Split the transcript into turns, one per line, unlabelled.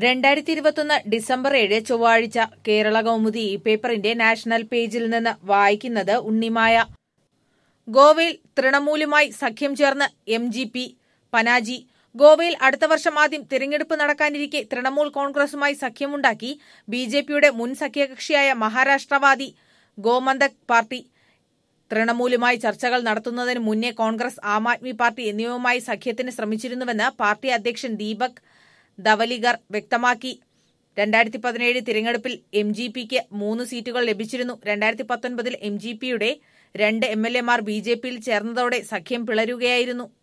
രണ്ടായിരത്തി ഇരുപത്തൊന്ന് ഡിസംബർ ഏഴ് ചൊവ്വാഴ്ച കേരള കൗമുദി ഈ പേപ്പറിന്റെ നാഷണൽ പേജിൽ നിന്ന് വായിക്കുന്നത് ഉണ്ണിമായ ഗോവയിൽ തൃണമൂലുമായി സഖ്യം ചേർന്ന് എം ജി പി പനാജി ഗോവയിൽ അടുത്ത വർഷം ആദ്യം തിരഞ്ഞെടുപ്പ് നടക്കാനിരിക്കെ തൃണമൂൽ കോൺഗ്രസുമായി സഖ്യമുണ്ടാക്കി ബി ജെ പിയുടെ മുൻ സഖ്യകക്ഷിയായ മഹാരാഷ്ട്രവാദി ഗോമന്തക് പാർട്ടി തൃണമൂലുമായി ചർച്ചകൾ നടത്തുന്നതിന് മുന്നേ കോൺഗ്രസ് ആം ആദ്മി പാർട്ടി എന്നിവയുമായി സഖ്യത്തിന് ശ്രമിച്ചിരുന്നുവെന്ന് പാർട്ടി അധ്യക്ഷൻ ദീപക് ധവലികർ വ്യക്തമാക്കി രണ്ടായിരത്തി പതിനേഴ് തിരഞ്ഞെടുപ്പിൽ എം ജി പിക്ക് മൂന്ന് സീറ്റുകൾ ലഭിച്ചിരുന്നു രണ്ടായിരത്തി പത്തൊൻപതിൽ എം ജി പിയുടെ രണ്ട് എം എൽ എമാർ ബി ജെ പിയിൽ ചേർന്നതോടെ സഖ്യം പിളരുകയായിരുന്നു